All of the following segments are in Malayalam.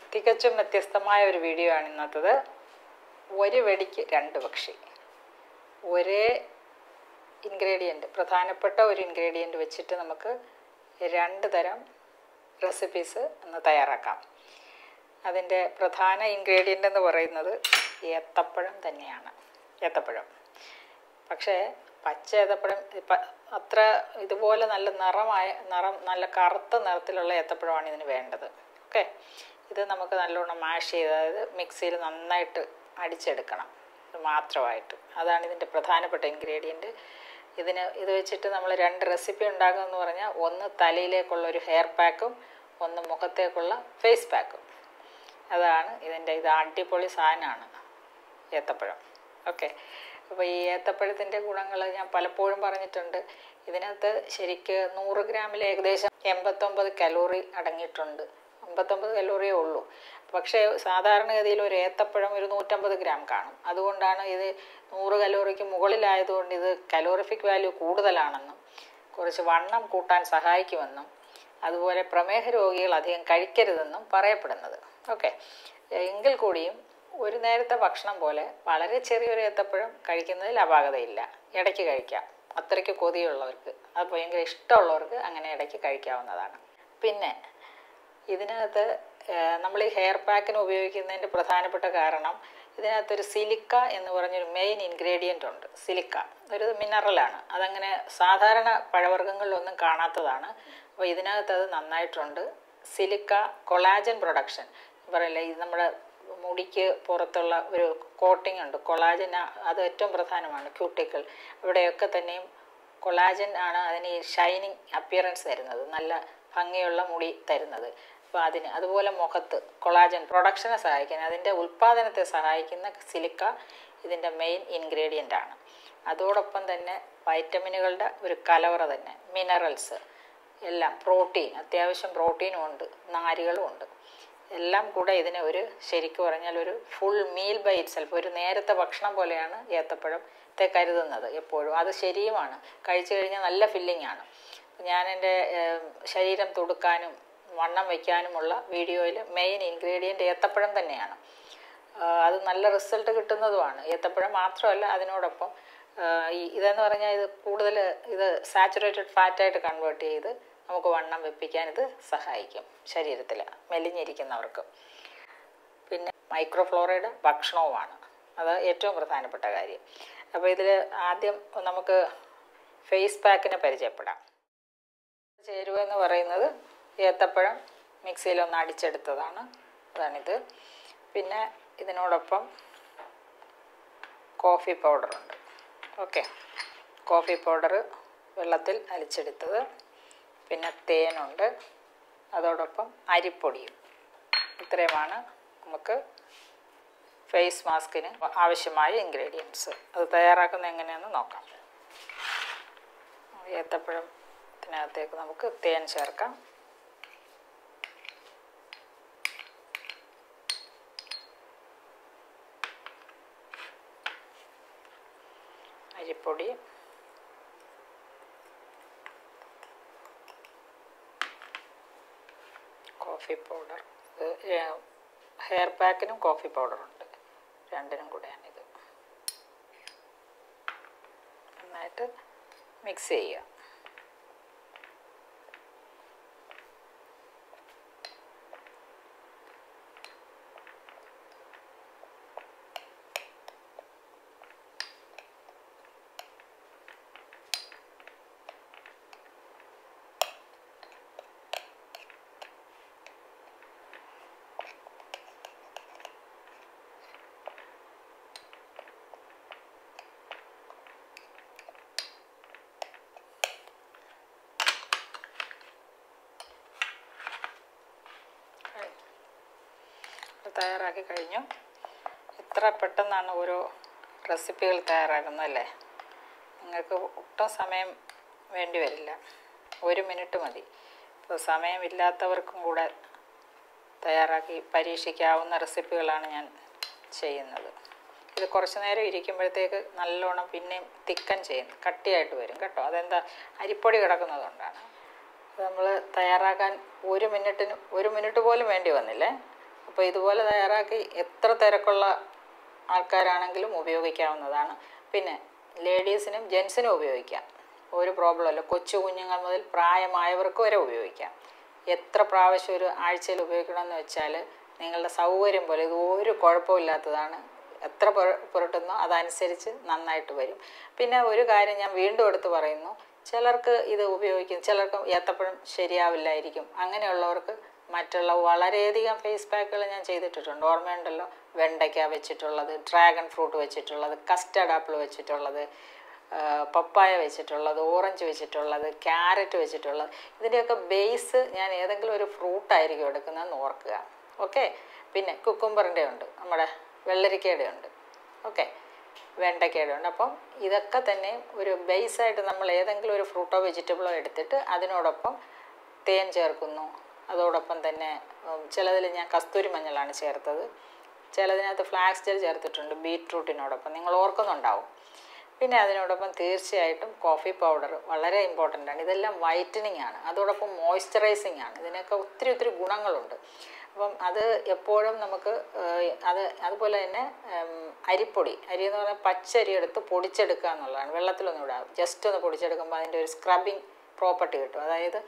തികച്ചും വ്യത്യസ്തമായ ഒരു വീഡിയോ ആണ് ഇന്നത്തത് ഒരു വെടിക്ക് രണ്ട് പക്ഷി ഒരേ ഇൻഗ്രീഡിയൻറ്റ് പ്രധാനപ്പെട്ട ഒരു ഇൻഗ്രീഡിയൻറ്റ് വെച്ചിട്ട് നമുക്ക് രണ്ട് തരം റെസിപ്പീസ് ഒന്ന് തയ്യാറാക്കാം അതിൻ്റെ പ്രധാന ഇൻഗ്രീഡിയൻ്റ് എന്ന് പറയുന്നത് ഏത്തപ്പഴം തന്നെയാണ് ഏത്തപ്പഴം പക്ഷേ പച്ച ഏത്തപ്പഴം ഇപ്പം അത്ര ഇതുപോലെ നല്ല നിറമായ നിറം നല്ല കറുത്ത നിറത്തിലുള്ള ഏത്തപ്പഴമാണ് ഇതിന് വേണ്ടത് ഓക്കെ ഇത് നമുക്ക് നല്ലോണം മാഷ് ചെയ്ത് അതായത് മിക്സിയിൽ നന്നായിട്ട് അടിച്ചെടുക്കണം ഇത് മാത്രമായിട്ട് അതാണ് ഇതിൻ്റെ പ്രധാനപ്പെട്ട ഇൻഗ്രീഡിയൻറ്റ് ഇതിന് ഇത് വെച്ചിട്ട് നമ്മൾ രണ്ട് റെസിപ്പി ഉണ്ടാക്കുമെന്ന് പറഞ്ഞാൽ ഒന്ന് തലയിലേക്കുള്ള ഒരു ഹെയർ പാക്കും ഒന്ന് മുഖത്തേക്കുള്ള ഫേസ് പാക്കും അതാണ് ഇതിൻ്റെ ഇത് അടിപൊളി സാധനമാണ് ഏത്തപ്പഴം ഓക്കെ അപ്പോൾ ഈ ഏത്തപ്പഴത്തിൻ്റെ ഗുണങ്ങൾ ഞാൻ പലപ്പോഴും പറഞ്ഞിട്ടുണ്ട് ഇതിനകത്ത് ശരിക്ക് നൂറ് ഗ്രാമിൽ ഏകദേശം എൺപത്തൊമ്പത് കലോറി അടങ്ങിയിട്ടുണ്ട് അമ്പത്തൊമ്പത് കലോറിയേ ഉള്ളൂ പക്ഷേ സാധാരണഗതിയിൽ ഒരു ഏത്തപ്പഴം ഒരു നൂറ്റമ്പത് ഗ്രാം കാണും അതുകൊണ്ടാണ് ഇത് നൂറ് കലോറിക്ക് മുകളിലായതുകൊണ്ട് ഇത് കലോറിഫിക് വാല്യൂ കൂടുതലാണെന്നും കുറച്ച് വണ്ണം കൂട്ടാൻ സഹായിക്കുമെന്നും അതുപോലെ പ്രമേഹ രോഗികൾ അധികം കഴിക്കരുതെന്നും പറയപ്പെടുന്നത് ഓക്കെ എങ്കിൽ കൂടിയും ഒരു നേരത്തെ ഭക്ഷണം പോലെ വളരെ ചെറിയൊരു ഏത്തപ്പഴം കഴിക്കുന്നതിൽ അപാകതയില്ല ഇടയ്ക്ക് കഴിക്കാം അത്രയ്ക്ക് കൊതിയുള്ളവർക്ക് അത് ഭയങ്കര ഇഷ്ടമുള്ളവർക്ക് അങ്ങനെ ഇടയ്ക്ക് കഴിക്കാവുന്നതാണ് പിന്നെ ഇതിനകത്ത് നമ്മൾ ഈ ഹെയർ പാക്കിന് ഉപയോഗിക്കുന്നതിൻ്റെ പ്രധാനപ്പെട്ട കാരണം ഇതിനകത്തൊരു സിലിക്ക എന്ന് പറഞ്ഞൊരു മെയിൻ ഇൻഗ്രീഡിയൻ്റ് ഉണ്ട് സിലിക്ക ഒരു മിനറലാണ് അതങ്ങനെ സാധാരണ പഴവർഗ്ഗങ്ങളിലൊന്നും കാണാത്തതാണ് അപ്പോൾ ഇതിനകത്ത് അത് നന്നായിട്ടുണ്ട് സിലിക്ക കൊളാജൻ പ്രൊഡക്ഷൻ പറയില്ല ഇത് നമ്മുടെ മുടിക്ക് പുറത്തുള്ള ഒരു കോട്ടിംഗ് ഉണ്ട് കൊളാജൻ അത് ഏറ്റവും പ്രധാനമാണ് ക്യൂട്ടിക്കിൾ ഇവിടെയൊക്കെ തന്നെയും കൊളാജൻ ആണ് അതിന് ഈ ഷൈനിങ് അപ്പിയറൻസ് തരുന്നത് നല്ല ഭംഗിയുള്ള മുടി തരുന്നത് അപ്പോൾ അതിന് അതുപോലെ മുഖത്ത് കൊളാജൻ പ്രൊഡക്ഷനെ സഹായിക്കാൻ അതിൻ്റെ ഉൽപ്പാദനത്തെ സഹായിക്കുന്ന സിലിക്ക ഇതിൻ്റെ മെയിൻ ഇൻഗ്രീഡിയൻ്റ് ആണ് അതോടൊപ്പം തന്നെ വൈറ്റമിനുകളുടെ ഒരു കലവറ തന്നെ മിനറൽസ് എല്ലാം പ്രോട്ടീൻ അത്യാവശ്യം പ്രോട്ടീനും ഉണ്ട് നാരുകളും ഉണ്ട് എല്ലാം കൂടെ ഇതിനെ ഒരു ശരിക്കും പറഞ്ഞാൽ ഒരു ഫുൾ മീൽ ബൈ ഇറ്റ്സെൽഫ് ഒരു നേരത്തെ ഭക്ഷണം പോലെയാണ് ഏത്തപ്പഴത്തെ കരുതുന്നത് എപ്പോഴും അത് ശരിയുമാണ് കഴിച്ചു കഴിഞ്ഞാൽ നല്ല ഫില്ലിംഗ് ആണ് ഞാൻ എൻ്റെ ശരീരം തുടുക്കാനും വണ്ണം വയ്ക്കാനുമുള്ള വീഡിയോയിൽ മെയിൻ ഇൻഗ്രീഡിയൻ്റ് ഏത്തപ്പഴം തന്നെയാണ് അത് നല്ല റിസൾട്ട് കിട്ടുന്നതുമാണ് ഏത്തപ്പഴം മാത്രമല്ല അതിനോടൊപ്പം ഈ ഇതെന്ന് പറഞ്ഞാൽ ഇത് കൂടുതൽ ഇത് സാച്ചുറേറ്റഡ് ഫാറ്റായിട്ട് കൺവേർട്ട് ചെയ്ത് നമുക്ക് വണ്ണം വെപ്പിക്കാൻ ഇത് സഹായിക്കും ശരീരത്തിൽ മെലിഞ്ഞിരിക്കുന്നവർക്ക് പിന്നെ മൈക്രോഫ്ലോറയുടെ ഭക്ഷണവുമാണ് അത് ഏറ്റവും പ്രധാനപ്പെട്ട കാര്യം അപ്പോൾ ഇതിൽ ആദ്യം നമുക്ക് ഫേസ് പാക്കിനെ പരിചയപ്പെടാം ചേരുവ എന്ന് പറയുന്നത് ഏത്തപ്പഴം മിക്സിയിലൊന്ന് അടിച്ചെടുത്തതാണ് അതാണിത് പിന്നെ ഇതിനോടൊപ്പം കോഫി പൗഡറുണ്ട് ഓക്കെ കോഫി പൗഡർ വെള്ളത്തിൽ അലിച്ചെടുത്തത് പിന്നെ തേനുണ്ട് അതോടൊപ്പം അരിപ്പൊടിയും ഇത്രയുമാണ് നമുക്ക് ഫേസ് മാസ്കിന് ആവശ്യമായ ഇൻഗ്രീഡിയൻസ് അത് തയ്യാറാക്കുന്നത് എങ്ങനെയാണെന്ന് നോക്കാം ഏത്തപ്പഴത്തിനകത്തേക്ക് നമുക്ക് തേൻ ചേർക്കാം അരിപ്പൊടി കോഫി പൗഡർ ഹെയർ പാക്കിനും കോഫി പൗഡറുണ്ട് രണ്ടിനും കൂടെയാണിത് നന്നായിട്ട് മിക്സ് ചെയ്യുക തയ്യാറാക്കി കഴിഞ്ഞു എത്ര പെട്ടെന്നാണ് ഓരോ റെസിപ്പികൾ തയ്യാറാക്കുന്നതല്ലേ നിങ്ങൾക്ക് ഒട്ടും സമയം വേണ്ടി വരില്ല ഒരു മിനിറ്റ് മതി ഇപ്പോൾ സമയമില്ലാത്തവർക്കും കൂടെ തയ്യാറാക്കി പരീക്ഷിക്കാവുന്ന റെസിപ്പികളാണ് ഞാൻ ചെയ്യുന്നത് ഇത് കുറച്ച് നേരം ഇരിക്കുമ്പോഴത്തേക്ക് നല്ലോണം പിന്നെയും തിക്കൻ ചെയ്യും കട്ടിയായിട്ട് വരും കേട്ടോ അതെന്താ അരിപ്പൊടി കിടക്കുന്നതുകൊണ്ടാണ് നമ്മൾ തയ്യാറാക്കാൻ ഒരു മിനിറ്റിന് ഒരു മിനിറ്റ് പോലും വേണ്ടി വന്നില്ലേ അപ്പോൾ ഇതുപോലെ തയ്യാറാക്കി എത്ര തിരക്കുള്ള ആൾക്കാരാണെങ്കിലും ഉപയോഗിക്കാവുന്നതാണ് പിന്നെ ലേഡീസിനും ജെൻസിനും ഉപയോഗിക്കാം ഒരു പ്രോബ്ലമല്ല കൊച്ചു കുഞ്ഞുങ്ങൾ മുതൽ പ്രായമായവർക്ക് വരെ ഉപയോഗിക്കാം എത്ര പ്രാവശ്യം ഒരു ആഴ്ചയിൽ ഉപയോഗിക്കണമെന്ന് വെച്ചാൽ നിങ്ങളുടെ സൗകര്യം പോലെ ഇത് ഒരു കുഴപ്പമില്ലാത്തതാണ് എത്ര പുര- പുരട്ടുന്നോ അതനുസരിച്ച് നന്നായിട്ട് വരും പിന്നെ ഒരു കാര്യം ഞാൻ വീണ്ടും എടുത്ത് പറയുന്നു ചിലർക്ക് ഇത് ഉപയോഗിക്കും ചിലർക്ക് ഏത്തപ്പഴം ശരിയാവില്ലായിരിക്കും അങ്ങനെയുള്ളവർക്ക് മറ്റുള്ള വളരെയധികം ഫേസ് പാക്കുകൾ ഞാൻ ചെയ്തിട്ടുണ്ട് ഓർമ്മയുണ്ടല്ലോ വെണ്ടയ്ക്ക വെച്ചിട്ടുള്ളത് ഡ്രാഗൺ ഫ്രൂട്ട് വെച്ചിട്ടുള്ളത് കസ്റ്റർഡ് ആപ്പിൾ വെച്ചിട്ടുള്ളത് ആ, പപ്പായ വെച്ചിട്ടുള്ളത് ഓറഞ്ച് വെച്ചിട്ടുള്ളത് ക്യാരറ്റ് വെച്ചിട്ടുള്ളത് ഇതിൻ്റെയൊക്കെ ബേസ് ഞാൻ ഏതെങ്കിലും ഒരു ഫ്രൂട്ടായിരിക്കും എടുക്കുന്നതെന്ന് ഓർക്കുക ഓക്കെ പിന്നെ കുക്കുംബറിൻ്റെ ഉണ്ട് നമ്മുടെ വെള്ളരിക്കയുടെ ഉണ്ട് ഓക്കെ വെണ്ടയ്ക്കയുടെ ഉണ്ട് അപ്പം ഇതൊക്കെ തന്നെ ഒരു ബേസായിട്ട് നമ്മൾ ഏതെങ്കിലും ഒരു ഫ്രൂട്ടോ വെജിറ്റബിളോ എടുത്തിട്ട് അതിനോടൊപ്പം തേൻ ചേർക്കുന്നു അതോടൊപ്പം തന്നെ ചിലതിൽ ഞാൻ കസ്തൂരി മഞ്ഞളാണ് ചേർത്തത് ചിലതിനകത്ത് ഫ്ലാക്സ് ജെൽ ചേർത്തിട്ടുണ്ട് ബീറ്റ്റൂട്ടിനോടൊപ്പം നിങ്ങൾ ഓർക്കുന്നുണ്ടാവും പിന്നെ അതിനോടൊപ്പം തീർച്ചയായിട്ടും കോഫി പൗഡർ വളരെ ഇമ്പോർട്ടൻ്റ് ആണ് ഇതെല്ലാം വൈറ്റനിങ് ആണ് അതോടൊപ്പം മോയ്സ്ചറൈസിങ് ആണ് ഇതിനൊക്കെ ഒത്തിരി ഒത്തിരി ഗുണങ്ങളുണ്ട് അപ്പം അത് എപ്പോഴും നമുക്ക് ഏഹ്, അത് അതുപോലെ തന്നെ ഉം, അരിപ്പൊടി അരി എന്ന് പറഞ്ഞാൽ പച്ചരി എടുത്ത് പൊടിച്ചെടുക്കുക എന്നുള്ളതാണ് വെള്ളത്തിലൊന്നും ഇടാം ജസ്റ്റ് ഒന്ന് പൊടിച്ചെടുക്കുമ്പോൾ അതിൻ്റെ ഒരു സ്ക്രബിങ് പ്രോപ്പർട്ടി കിട്ടും അതായത്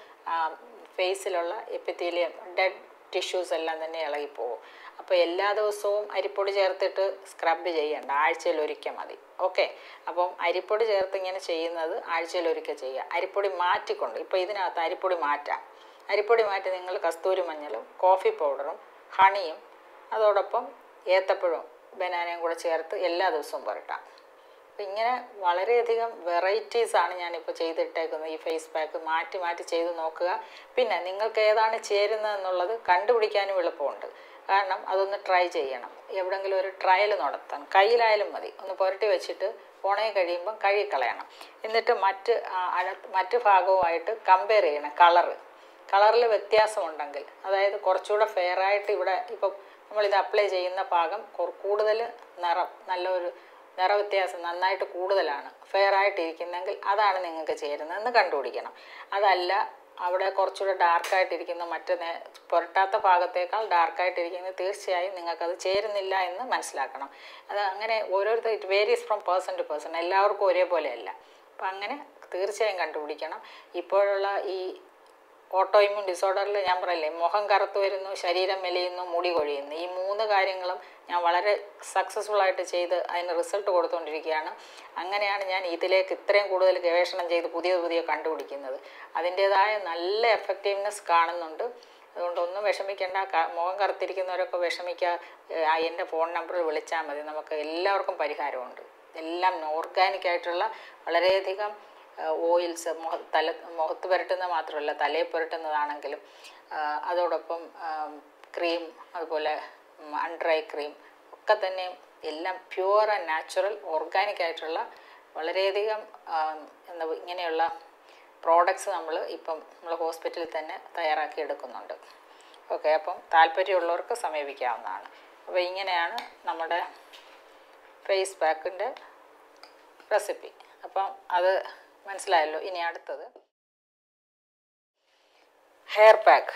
ഫേസിലുള്ള എപ്പിത്തീലിയം ഡെഡ് ടിഷ്യൂസ് എല്ലാം തന്നെ ഇളകിപ്പോകും അപ്പോൾ എല്ലാ ദിവസവും അരിപ്പൊടി ചേർത്തിട്ട് സ്ക്രബ് ചെയ്യണ്ട ആഴ്ചയിൽ ഒരിക്കൽ മതി ഓക്കെ അപ്പം അരിപ്പൊടി ചേർത്ത് ഇങ്ങനെ ചെയ്യുന്നത് ആഴ്ചയിൽ ഒരിക്കൽ ചെയ്യുക അരിപ്പൊടി മാറ്റിക്കൊണ്ട് ഇപ്പോൾ ഇതിനകത്ത് അരിപ്പൊടി മാറ്റാം അരിപ്പൊടി മാറ്റി നിങ്ങൾ കസ്തൂരി മഞ്ഞളും കോഫി പൗഡറും ഹണിയും അതോടൊപ്പം ഏത്തപ്പഴവും ബനാനയും കൂടെ ചേർത്ത് എല്ലാ ദിവസവും പുരട്ടാം അപ്പം ഇങ്ങനെ വളരെയധികം വെറൈറ്റീസ് ആണ് ഞാനിപ്പോൾ ചെയ്തിട്ടേക്കുന്നത് ഈ ഫേസ് പാക്ക് മാറ്റി മാറ്റി ചെയ്ത് നോക്കുക പിന്നെ നിങ്ങൾക്ക് ഏതാണ് ചേരുന്നത് എന്നുള്ളത് കണ്ടുപിടിക്കാനും എളുപ്പമുണ്ട് കാരണം അതൊന്ന് ട്രൈ ചെയ്യണം എവിടെങ്കിലും ഒരു ട്രയൽ നടത്താൻ കയ്യിലായാലും മതി ഒന്ന് പുരട്ടി വെച്ചിട്ട് ഉണങ്ങി കഴിയുമ്പം കഴുകിക്കളയണം എന്നിട്ട് മറ്റ് ആ, അന- മറ്റ് ഭാഗവുമായിട്ട് കമ്പയർ ചെയ്യണം കളറ് കളറിൽ വ്യത്യാസമുണ്ടെങ്കിൽ അതായത് കുറച്ചുകൂടെ ഫെയർ ആയിട്ട് ഇവിടെ ഇപ്പം നമ്മളിത് അപ്ലൈ ചെയ്യുന്ന ഭാഗം കുറ- കൂടുതൽ നിറം നല്ലൊരു നിറവ്യത്യാസം നന്നായിട്ട് കൂടുതലാണ് ഫെയർ ആയിട്ടിരിക്കുന്നെങ്കിൽ അതാണ് നിങ്ങൾക്ക് ചേരുന്നതെന്ന് കണ്ടുപിടിക്കണം അതല്ല അവിടെ കുറച്ചുകൂടെ ഡാർക്കായിട്ടിരിക്കുന്ന മറ്റ് നേ- പുരട്ടാത്ത ഭാഗത്തേക്കാൾ ഡാർക്കായിട്ടിരിക്കുന്നത് തീർച്ചയായും നിങ്ങൾക്കത് ചേരുന്നില്ല എന്ന് മനസ്സിലാക്കണം അത് അങ്ങനെ ഓരോരുത്തർ it varies from person to person എല്ലാവർക്കും ഒരേപോലെയല്ല അപ്പം അങ്ങനെ തീർച്ചയായും കണ്ടുപിടിക്കണം ഇപ്പോഴുള്ള ഈ ഓട്ടോ ഇമ്യൂൺ ഡിസോർഡറിൽ ഞാൻ പറയില്ലേ മുഖം കറുത്തു വരുന്നു ശരീരം മെലിയുന്നു മുടി കൊഴിയുന്നു ഈ മൂന്ന് കാര്യങ്ങളും ഞാൻ വളരെ സക്സസ്ഫുൾ ആയിട്ട് ചെയ്ത് അതിന് റിസൾട്ട് കൊടുത്തുകൊണ്ടിരിക്കുകയാണ് അങ്ങനെയാണ് ഞാൻ ഇതിലേക്ക് ഇത്രയും കൂടുതൽ ഗവേഷണം ചെയ്ത് പുതിയ പുതിയ കണ്ടുപിടിക്കുന്നത് അതിൻ്റേതായ നല്ല എഫക്റ്റീവ്നെസ് കാണുന്നുണ്ട് അതുകൊണ്ട് ഒന്നും വിഷമിക്കേണ്ട ക- മുഖം കറുത്തിരിക്കുന്നവരൊക്കെ വിഷമിക്കുക ഏഹ് എൻ്റെ ഫോൺ നമ്പറിൽ വിളിച്ചാൽ മതി നമുക്ക് എല്ലാവർക്കും പരിഹാരമുണ്ട് എല്ലാം ഓർഗാനിക് ആയിട്ടുള്ള വളരെയധികം ഓയിൽസ് മുഖ തല മുഖത്ത് പുരട്ടുന്നത് മാത്രമല്ല തലയിൽ പുരട്ടുന്നതാണെങ്കിലും ആ, അതോടൊപ്പം ക്രീം അതുപോലെ അൺഡ്രൈ ക്രീം ഒക്കെ തന്നെ എല്ലാം പ്യുവർ ആൻഡ് നാച്ചുറൽ ഓർഗാനിക് ആയിട്ടുള്ള വളരെയധികം ആ, എന്താ ഇങ്ങനെയുള്ള പ്രോഡക്ട്സ് നമ്മൾ ഇപ്പം നമ്മൾ ഹോസ്പിറ്റലിൽ തന്നെ തയ്യാറാക്കി എടുക്കുന്നുണ്ട് ഓക്കെ അപ്പം താല്പര്യമുള്ളവർക്ക് സമീപിക്കാവുന്നതാണ് അപ്പോൾ ഇങ്ങനെയാണ് നമ്മുടെ ഫേസ് പാക്കിൻ്റെ റെസിപ്പി അപ്പം അത് മനസ്സിലായല്ലോ ഇനി അടുത്തത് ഹെയർ പാക്ക്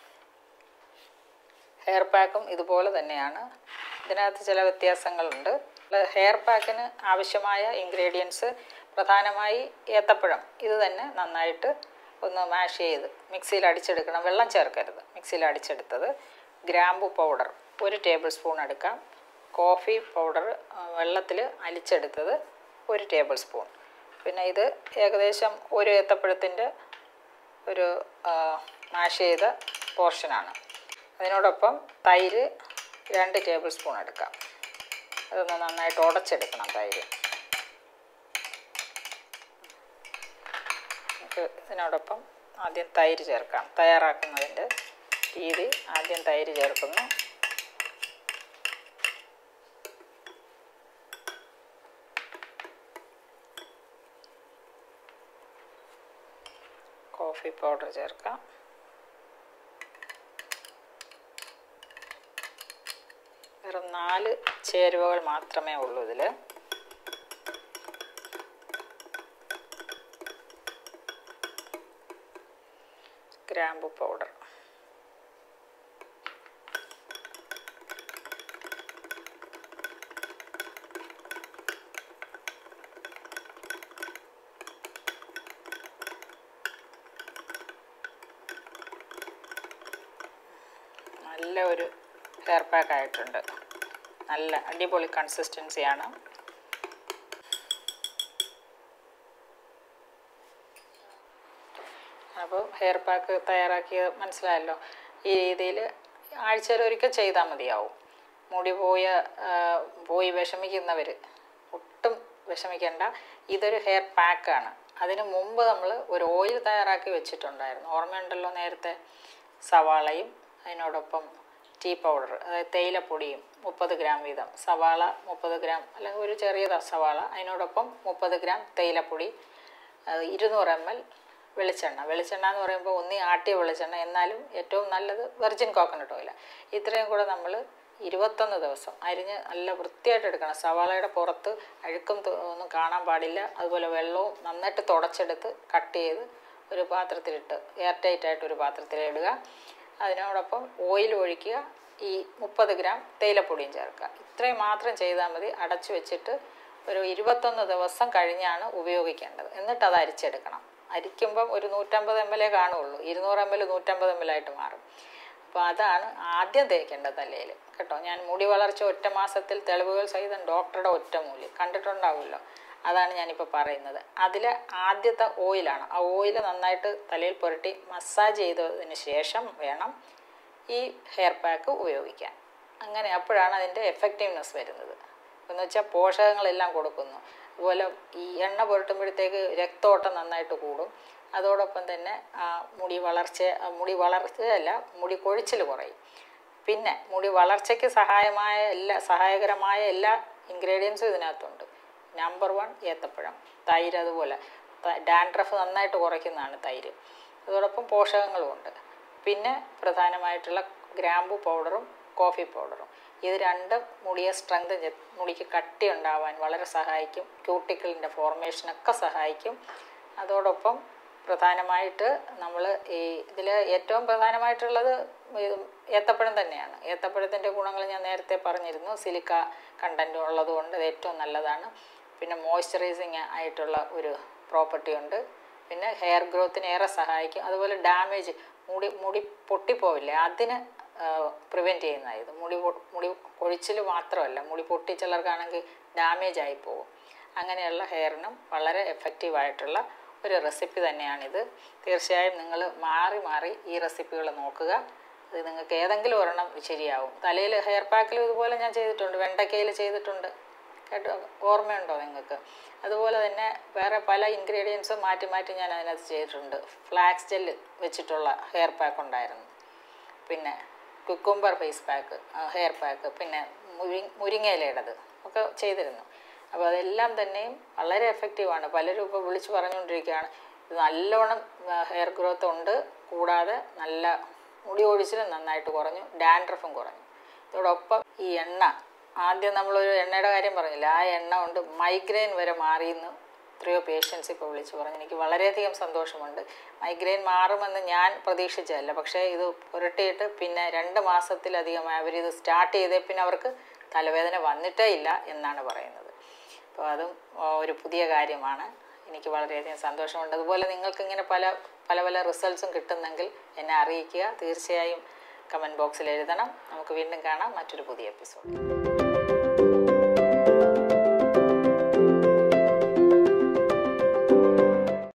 ഹെയർ പാക്കും ഇതുപോലെ തന്നെയാണ് ഇതിനകത്ത് ചില വ്യത്യാസങ്ങളുണ്ട് ഹെയർ പാക്കിന് ആവശ്യമായ ഇൻഗ്രീഡിയൻസ് പ്രധാനമായി ഏത്തപ്പഴം ഇത് തന്നെ നന്നായിട്ട് ഒന്ന് മാഷ് ചെയ്ത് മിക്സിയിൽ അടിച്ചെടുക്കണം വെള്ളം ചേർക്കരുത് മിക്സിയിൽ അടിച്ചെടുത്തത് ഗ്രാമ്പു പൗഡർ ഒരു ടേബിൾ സ്പൂൺ എടുക്കാം കോഫി പൗഡർ വെള്ളത്തിൽ അലിച്ചെടുത്തത് ഒരു ടേബിൾ സ്പൂൺ പിന്നെ ഇത് ഏകദേശം ഒരു ഏത്തപ്പഴത്തിൻ്റെ ഒരു മാഷ് ചെയ്ത പോർഷനാണ് അതിനോടൊപ്പം തൈര് രണ്ട് ടേബിൾ സ്പൂൺ എടുക്കാം അതൊന്ന് നന്നായിട്ട് ഉടച്ചെടുക്കണം തൈര് നമുക്ക് ഇതിനോടൊപ്പം ആദ്യം തൈര് ചേർക്കാം തയ്യാറാക്കുന്നതിൻ്റെ രീതി ആദ്യം തൈര് ചേർക്കുന്നു കോഫി പൗഡർ ചേർക്കാം വെറും നാല് ചേരുവകൾ മാത്രമേ ഉള്ളൂ ഇതിൽ ഗ്രാമ്പു പൗഡർ നല്ല ഒരു ഹെയർ പാക്ക് ആയിട്ടുണ്ട് നല്ല അടിപൊളി കൺസിസ്റ്റൻസിയാണ് അപ്പോൾ ഹെയർ പാക്ക് തയ്യാറാക്കിയത് മനസ്സിലായല്ലോ ഈ രീതിയിൽ ആഴ്ചയിൽ ഒരിക്കൽ ചെയ്താൽ മതിയാവും മുടി പോയ ആ, പോയി വിഷമിക്കുന്നവർ ഒട്ടും വിഷമിക്കേണ്ട ഇതൊരു ഹെയർ പാക്കാണ് അതിന് മുമ്പ് നമ്മൾ ഒരു ഓയിൽ തയ്യാറാക്കി വെച്ചിട്ടുണ്ടായിരുന്നു ഓർമ്മയുണ്ടല്ലോ നേരത്തെ സവാളയും അതിനോടൊപ്പം ടീ പൗഡർ അതായത് തേയിലപ്പൊടിയും മുപ്പത് ഗ്രാം വീതം സവാള മുപ്പത് ഗ്രാം അല്ലെങ്കിൽ ഒരു ചെറിയ ത- സവാള അതിനോടൊപ്പം മുപ്പത് ഗ്രാം തേയിലപ്പൊടി അത് ഇരുന്നൂറ് എം എൽ വെളിച്ചെണ്ണ വെളിച്ചെണ്ണ എന്ന് പറയുമ്പോൾ ഒന്നി ആട്ടിയ വെളിച്ചെണ്ണ എന്നാലും ഏറ്റവും നല്ലത് വെർജിൻ കോക്കനട്ട് ഓയിലാണ് ഇത്രയും കൂടെ നമ്മൾ ഇരുപത്തൊന്ന് ദിവസം അരിഞ്ഞ് നല്ല വൃത്തിയായിട്ട് എടുക്കണം സവാളയുടെ പുറത്ത് അഴുക്കും ത- ഒന്നും കാണാൻ പാടില്ല അതുപോലെ വെള്ളവും നന്നായിട്ട് തുടച്ചെടുത്ത് കട്ട് ചെയ്ത് ഒരു പാത്രത്തിലിട്ട് എയർ ടൈറ്റ് ആയിട്ട് ഒരു പാത്രത്തിലിടുക അതിനോടൊപ്പം ഓയിൽ ഒഴിക്കുക ഈ മുപ്പത് ഗ്രാം തേയിലപ്പൊടിയും ചേർക്കുക ഇത്രയും മാത്രം ചെയ്താൽ മതി അടച്ചു വെച്ചിട്ട് ഒരു ഇരുപത്തൊന്ന് ദിവസം കഴിഞ്ഞാണ് ഉപയോഗിക്കേണ്ടത് എന്നിട്ട് അത് അരിച്ചെടുക്കണം അരിക്കുമ്പം ഒരു നൂറ്റമ്പത് എം എൽ കാണുള്ളൂ ഇരുന്നൂറ് എം എൽ നൂറ്റമ്പത് എം എൽ ആയിട്ട് മാറും അപ്പോൾ അതാണ് ആദ്യം തേക്കേണ്ടത് തലയിൽ കേട്ടോ ഞാൻ മുടി വളർച്ച ഒറ്റ മാസത്തിൽ തെളിവുകൾ സഹിതം ഡോക്ടറുടെ ഒറ്റമൂലി കണ്ടിട്ടുണ്ടാവുമല്ലോ അതാണ് ഞാനിപ്പോൾ പറയുന്നത് അതിൽ ആദ്യത്തെ ഓയിലാണ് ആ ഓയിൽ നന്നായിട്ട് തലയിൽ പുരട്ടി മസാജ് ചെയ്തതിന് ശേഷം വേണം ഈ ഹെയർ പാക്ക് ഉപയോഗിക്കാൻ അങ്ങനെ അപ്പോഴാണ് അതിൻ്റെ എഫക്റ്റീവ്നെസ് വരുന്നത് എന്ന് വെച്ചാൽ പോഷകങ്ങളെല്ലാം കൊടുക്കുന്നു അതുപോലെ ഈ എണ്ണ പുരട്ടുമ്പോഴത്തേക്ക് രക്തോട്ടം നന്നായിട്ട് കൂടും അതോടൊപ്പം തന്നെ ആ മുടി വളർച്ച ആ മുടി വളർച്ചയല്ല മുടി കൊഴിച്ചിൽ കുറയും പിന്നെ മുടി വളർച്ചയ്ക്ക് സഹായമായ എല്ലാ സഹായകരമായ എല്ലാ ഇൻഗ്രീഡിയൻസും ഇതിനകത്തുണ്ട് നമ്പർ വൺ ഏത്തപ്പഴം തൈര് അതുപോലെ ഡാൻഡ്രഫ് നന്നായിട്ട് കുറയ്ക്കുന്നതാണ് തൈര് അതോടൊപ്പം പോഷകങ്ങളുമുണ്ട് പിന്നെ പ്രധാനമായിട്ടുള്ള ഗ്രാമ്പു പൗഡറും കോഫി പൗഡറും ഇത് രണ്ടും മുടിയെ സ്ട്രെങ്ത് മുടിക്ക് കട്ടി ഉണ്ടാവാൻ വളരെ സഹായിക്കും ക്യൂട്ടിക്കിളിൻ്റെ ഫോർമേഷനൊക്കെ സഹായിക്കും അതോടൊപ്പം പ്രധാനമായിട്ട് നമ്മൾ ഈ ഇതിൽ ഏറ്റവും പ്രധാനമായിട്ടുള്ളത് ഇത് ഏത്തപ്പഴം തന്നെയാണ് ഏത്തപ്പഴത്തിൻ്റെ ഗുണങ്ങൾ ഞാൻ നേരത്തെ പറഞ്ഞിരുന്നു സിലിക്ക കണ്ടൻറ്റ് ഉള്ളതുകൊണ്ട് ഇത് ഏറ്റവും നല്ലതാണ് പിന്നെ മോയ്സ്ചറൈസിങ് ആയിട്ടുള്ള ഒരു പ്രോപ്പർട്ടി ഉണ്ട് പിന്നെ ഹെയർ ഗ്രോത്തിന് ഏറെ സഹായിക്കും അതുപോലെ ഡാമേജ് മുടി മുടി പൊട്ടിപ്പോവില്ലേ അതിന് പ്രിവെൻറ്റ് ചെയ്യുന്നതാണ് ഇത് മുടി പൊ- മുടി കൊഴിച്ചിൽ മാത്രമല്ല മുടി പൊട്ടി ചിലർക്കാണെങ്കിൽ ഡാമേജ് ആയി പോകും അങ്ങനെയുള്ള ഹെയറിനും വളരെ എഫക്റ്റീവായിട്ടുള്ള ഒരു റെസിപ്പി തന്നെയാണിത് തീർച്ചയായും നിങ്ങൾ മാറി മാറി ഈ റെസിപ്പികൾ നോക്കുക ഇത് നിങ്ങൾക്ക് ഏതെങ്കിലും ഒരെണ്ണം ശരിയാവും തലയിൽ ഹെയർ പാക്കിലും ഇതുപോലെ ഞാൻ ചെയ്തിട്ടുണ്ട് വെണ്ടയ്ക്കയിൽ ചെയ്തിട്ടുണ്ട് കേട്ടോ ഓർമ്മയുണ്ടോ നിങ്ങൾക്ക് അതുപോലെ തന്നെ വേറെ പല ഇൻഗ്രീഡിയൻസും മാറ്റി മാറ്റി ഞാൻ അതിനകത്ത് ചെയ്തിട്ടുണ്ട് ഫ്ലാക്സ് ജെല്ല് വെച്ചിട്ടുള്ള ഹെയർ പാക്ക് ഉണ്ടായിരുന്നു പിന്നെ cucumber face pack hair pack പിന്നെ മുരി മുരിങ്ങയിലയുടേത് ഒക്കെ ചെയ്തിരുന്നു അപ്പോൾ അതെല്ലാം തന്നെയും വളരെ എഫക്റ്റീവാണ് പലരും ഇപ്പോൾ വിളിച്ച് പറഞ്ഞുകൊണ്ടിരിക്കുകയാണ് ഇത് നല്ലോണം ഹെയർ ഗ്രോത്ത് ഉണ്ട് കൂടാതെ നല്ല മുടി ഒഴിച്ചിലും നന്നായിട്ട് കുറഞ്ഞു ഡാൻഡ്രഫും കുറഞ്ഞു ഇതോടൊപ്പം ഈ എണ്ണ ആദ്യം നമ്മളൊരു എണ്ണയുടെ കാര്യം പറഞ്ഞില്ല ആ എണ്ണ കൊണ്ട് മൈഗ്രെയിൻ വരെ മാറിയെന്ന് എത്രയോ പേഷ്യൻസ് ഇപ്പോൾ വിളിച്ചു പറഞ്ഞു എനിക്ക് വളരെയധികം സന്തോഷമുണ്ട് മൈഗ്രെയിൻ മാറുമെന്ന് ഞാൻ പ്രതീക്ഷിച്ചതല്ല പക്ഷേ ഇത് പുരട്ടിയിട്ട് പിന്നെ രണ്ട് മാസത്തിലധികമായി അവരിത് സ്റ്റാർട്ട് ചെയ്തേ പിന്നെ അവർക്ക് തലവേദന വന്നിട്ടേ ഇല്ല എന്നാണ് പറയുന്നത് അപ്പോൾ അതും ആ, ഒരു പുതിയ കാര്യമാണ് എനിക്ക് വളരെയധികം സന്തോഷമുണ്ട് അതുപോലെ നിങ്ങൾക്ക് ഇങ്ങനെ പല പല പല റിസൾട്ട്സും കിട്ടുന്നെങ്കിൽ എന്നെ അറിയിക്കുക തീർച്ചയായും കമൻറ്റ് ബോക്സിൽ എഴുതണം നമുക്ക് വീണ്ടും കാണാം മറ്റൊരു പുതിയ എപ്പിസോഡ്